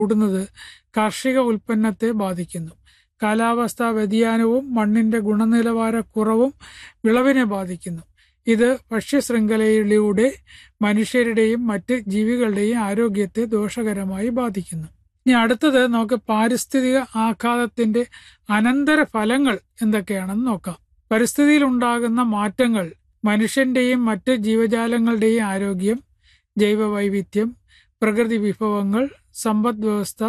കൂടുന്നത് കാർഷിക ഉൽപ്പന്നത്തെ ബാധിക്കുന്നു കാലാവസ്ഥാ വ്യതിയാനവും മണ്ണിന്റെ ഗുണനിലവാരക്കുറവും വിളവിനെ ബാധിക്കുന്നു ഇത് ഭക്ഷ്യശൃംഖലയിലൂടെ മനുഷ്യരുടെയും മറ്റ് ജീവികളുടെയും ആരോഗ്യത്തെ ദോഷകരമായി ബാധിക്കുന്നു ഇനി അടുത്തത് നമുക്ക് പാരിസ്ഥിതിക ആഘാതത്തിന്റെ അനന്തര ഫലങ്ങൾ എന്തൊക്കെയാണെന്ന് നോക്കാം പരിസ്ഥിതിയിൽ ഉണ്ടാകുന്ന മാറ്റങ്ങൾ മനുഷ്യന്റെയും മറ്റ് ജീവജാലങ്ങളുടെയും ആരോഗ്യം ജൈവവൈവിധ്യം പ്രകൃതി വിഭവങ്ങൾ സമ്പദ് വ്യവസ്ഥ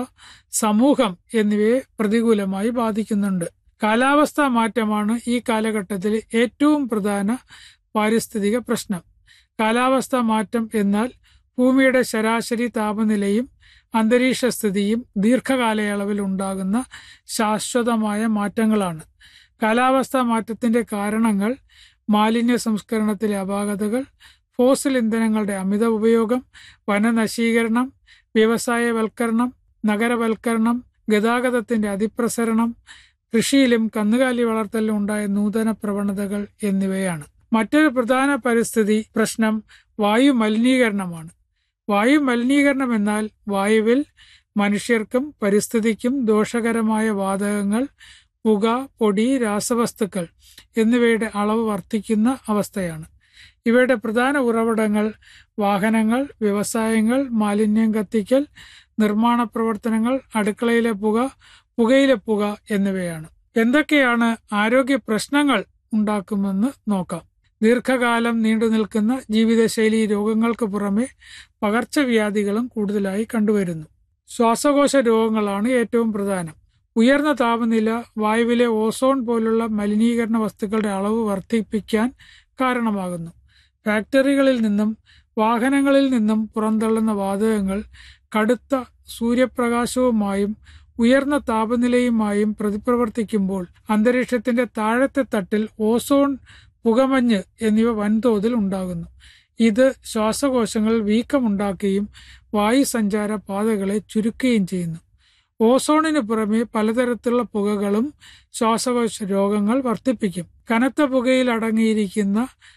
സമൂഹം എന്നിവയെ പ്രതികൂലമായി ബാധിക്കുന്നുണ്ട് കാലാവസ്ഥാ മാറ്റമാണ് ഈ കാലഘട്ടത്തിൽ ഏറ്റവും പ്രധാന പാരിസ്ഥിതിക പ്രശ്നം കാലാവസ്ഥാ മാറ്റം എന്നാൽ ഭൂമിയുടെ ശരാശരി താപനിലയും അന്തരീക്ഷ സ്ഥിതിയും ദീർഘകാലയളവിൽ ഉണ്ടാകുന്ന ശാശ്വതമായ മാറ്റങ്ങളാണ് കാലാവസ്ഥാ മാറ്റത്തിന്റെ കാരണങ്ങൾ മാലിന്യ സംസ്കരണത്തിലെ അപാകതകൾ ഫോസിൽ ഇന്ധനങ്ങളുടെ അമിത ഉപയോഗം വനനശീകരണം വ്യവസായവൽക്കരണം നഗരവൽക്കരണം ഗതാഗതത്തിന്റെ അതിപ്രസരണം കൃഷിയിലും കന്നുകാലി വളർത്തലിലും ഉണ്ടായ നൂതന പ്രവണതകൾ എന്നിവയാണ് മറ്റൊരു പ്രധാന പരിസ്ഥിതി പ്രശ്നം വായു മലിനീകരണമാണ് വായു മലിനീകരണം എന്നാൽ വായുവിൽ മനുഷ്യർക്കും പരിസ്ഥിതിക്കും ദോഷകരമായ വാതകങ്ങൾ പുക പൊടി രാസവസ്തുക്കൾ എന്നിവയുടെ അളവ് വർദ്ധിക്കുന്ന അവസ്ഥയാണ് ഇവയുടെ പ്രധാന ഉറവിടങ്ങൾ വാഹനങ്ങൾ വ്യവസായങ്ങൾ മാലിന്യം കത്തിക്കൽ നിർമ്മാണ പ്രവർത്തനങ്ങൾ അടുക്കളയിലെ പുക പുകയിലെ പുക എന്നിവയാണ് എന്തൊക്കെയാണ് ആരോഗ്യ പ്രശ്നങ്ങൾ ഉണ്ടാക്കുമെന്ന് നോക്കാം ദീർഘകാലം നീണ്ടു നിൽക്കുന്ന ജീവിതശൈലി രോഗങ്ങൾക്ക് പുറമെ പകർച്ചവ്യാധികളും കൂടുതലായി കണ്ടുവരുന്നു ശ്വാസകോശ രോഗങ്ങളാണ് ഏറ്റവും പ്രധാനം ഉയർന്ന താപനില വായുവിലെ ഓസോൺ പോലുള്ള മലിനീകരണ വസ്തുക്കളുടെ അളവ് വർദ്ധിപ്പിക്കാൻ കാരണമാകുന്നു ഫാക്ടറികളിൽ നിന്നും വാഹനങ്ങളിൽ നിന്നും പുറന്തള്ളുന്ന വാതകങ്ങൾ കടുത്ത സൂര്യപ്രകാശവുമായും ഉയർന്ന താപനിലയുമായും പ്രതിപ്രവർത്തിക്കുമ്പോൾ അന്തരീക്ഷത്തിന്റെ താഴത്തെ തട്ടിൽ ഓസോൺ പുകമഞ്ഞ് എന്നിവ വൻതോതിൽ ഉണ്ടാകുന്നു ഇത് ശ്വാസകോശങ്ങൾ വീക്കമുണ്ടാക്കുകയും വായുസഞ്ചാര പാതകളെ ചുരുക്കുകയും ചെയ്യുന്നു ഓസോണിന് പുറമെ പലതരത്തിലുള്ള പുകകളും ശ്വാസകോശ രോഗങ്ങൾ വർദ്ധിപ്പിക്കും കനത്ത പുകയിൽ അടങ്ങിയിരിക്കുന്ന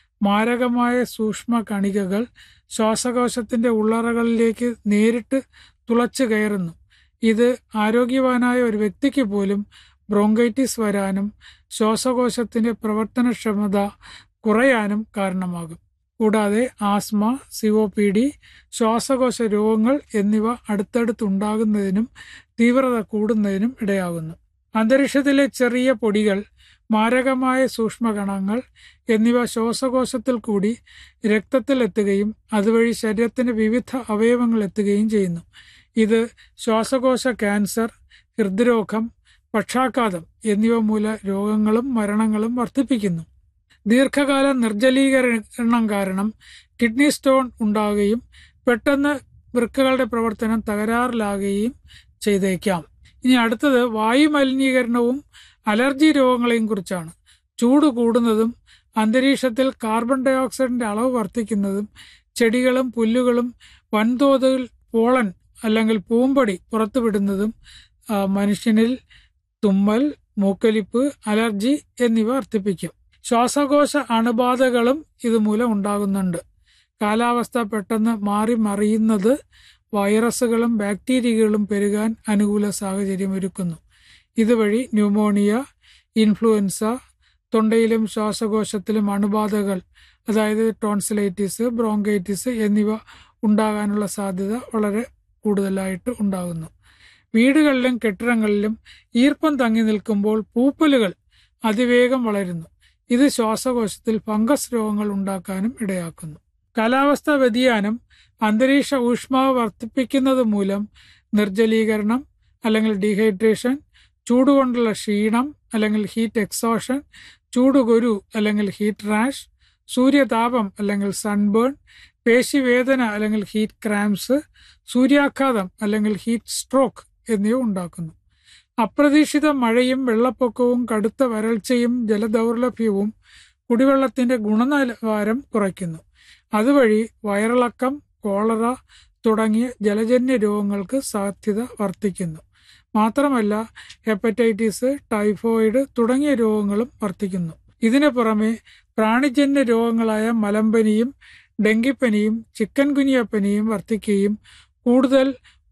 മാരകമായ സൂക്ഷ്മ കണികകൾ ശ്വാസകോശത്തിന്റെ ഉള്ളറകളിലേക്ക് നേരിട്ട് തുളച്ചു കയറുന്നു ഇത് ആരോഗ്യവാനായ ഒരു വ്യക്തിക്ക് പോലും ബ്രോങ്കൈറ്റിസ് വരാനും ശ്വാസകോശത്തിന്റെ പ്രവർത്തനക്ഷമത കുറയാനും കാരണമാകും കൂടാതെ ആസ്മ സിഒ പി ഡി ശ്വാസകോശ രോഗങ്ങൾ എന്നിവ അടുത്തടുത്തുണ്ടാകുന്നതിനും തീവ്രത കൂടുന്നതിനും ഇടയാകുന്നു അന്തരീക്ഷത്തിലെ ചെറിയ പൊടികൾ മാരകമായ സൂക്ഷ്മകണങ്ങൾ എന്നിവ ശ്വാസകോശത്തിൽ കൂടി രക്തത്തിൽ എത്തുകയും അതുവഴി ശരീരത്തിന്റെ വിവിധ അവയവങ്ങൾ എത്തുകയും ചെയ്യുന്നു ഇത് ശ്വാസകോശ ക്യാൻസർ ഹൃദ്രോഗം പക്ഷാഘാതം എന്നിവ മൂല രോഗങ്ങളും മരണങ്ങളും വർദ്ധിപ്പിക്കുന്നു ദീർഘകാല നിർജ്ജലീകരണം കാരണം കിഡ്നി സ്റ്റോൺ ഉണ്ടാവുകയും പെട്ടെന്ന് വൃക്കകളുടെ പ്രവർത്തനം തകരാറിലാകുകയും ചെയ്തേക്കാം ഇനി അടുത്തത് വായു മലിനീകരണവും അലർജി രോഗങ്ങളെയും കുറിച്ചാണ് ചൂട് കൂടുന്നതും അന്തരീക്ഷത്തിൽ കാർബൺ ഡൈ ഓക്സൈഡിന്റെ അളവ് വർദ്ധിക്കുന്നതും ചെടികളും പുല്ലുകളും വൻതോതിൽ പോളൻ അല്ലെങ്കിൽ പൂമ്പൊടി പുറത്തുവിടുന്നതും മനുഷ്യനിൽ തുമ്മൽ മൂക്കൊലിപ്പ് അലർജി എന്നിവ വർദ്ധിപ്പിക്കും ശ്വാസകോശ അണുബാധകളും ഇതുമൂലം ഉണ്ടാകുന്നുണ്ട് കാലാവസ്ഥ പെട്ടെന്ന് മാറി മറിയുന്നത് വൈറസുകളും ബാക്ടീരിയകളും പെരുകാൻ അനുകൂല സാഹചര്യം ഒരുക്കുന്നു ഇതുവഴി ന്യൂമോണിയ ഇൻഫ്ലുവൻസ തൊണ്ടയിലും ശ്വാസകോശത്തിലും അണുബാധകൾ അതായത് ടോൺസിലൈറ്റിസ് ബ്രോങ്കൈറ്റിസ് എന്നിവ ഉണ്ടാകാനുള്ള സാധ്യത വളരെ കൂടുതലായിട്ട് ഉണ്ടാകുന്നു വീടുകളിലും കെട്ടിടങ്ങളിലും ഈർപ്പം തങ്ങി നിൽക്കുമ്പോൾ പൂപ്പലുകൾ അതിവേഗം വളരുന്നു ഇത് ശ്വാസകോശത്തിൽ ഫംഗസ് രോഗങ്ങൾ ഉണ്ടാക്കാനും ഇടയാക്കുന്നു കാലാവസ്ഥാ വ്യതിയാനം അന്തരീക്ഷ ഊഷ്മാവ് വർദ്ധിപ്പിക്കുന്നത് മൂലം നിർജ്ജലീകരണം അല്ലെങ്കിൽ ഡീഹൈഡ്രേഷൻ ചൂടുകൊണ്ടുള്ള ക്ഷീണം അല്ലെങ്കിൽ ഹീറ്റ് എക്സോഷൻ ചൂടുകൊരു അല്ലെങ്കിൽ ഹീറ്റ് റാഷ് സൂര്യതാപം അല്ലെങ്കിൽ സൺബേൺ പേശിവേദന അല്ലെങ്കിൽ ഹീറ്റ് ക്രാംസ് സൂര്യാഘാതം അല്ലെങ്കിൽ ഹീറ്റ് സ്ട്രോക്ക് എന്നിവ ഉണ്ടാക്കുന്നു അപ്രതീക്ഷിത മഴയും വെള്ളപ്പൊക്കവും കടുത്ത വരൾച്ചയും ജലദൗർലഭ്യവും കുടിവെള്ളത്തിന്റെ ഗുണനിലവാരം കുറയ്ക്കുന്നു അതുവഴി വയറിളക്കം കോളറ തുടങ്ങിയ ജലജന്യ രോഗങ്ങൾക്ക് സാധ്യത വർദ്ധിക്കുന്നു മാത്രമല്ല ഹെപ്പറ്റൈറ്റിസ് ടൈഫോയിഡ് തുടങ്ങിയ രോഗങ്ങളും വർദ്ധിക്കുന്നു ഇതിനു പുറമെ പ്രാണിജന്യ രോഗങ്ങളായ മലമ്പനിയും ഡെങ്കിപ്പനിയും ചിക്കൻ കുനിയപ്പനിയും വർദ്ധിക്കുകയും കൂടുതൽ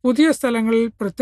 പുതിയ സ്ഥലങ്ങളിൽ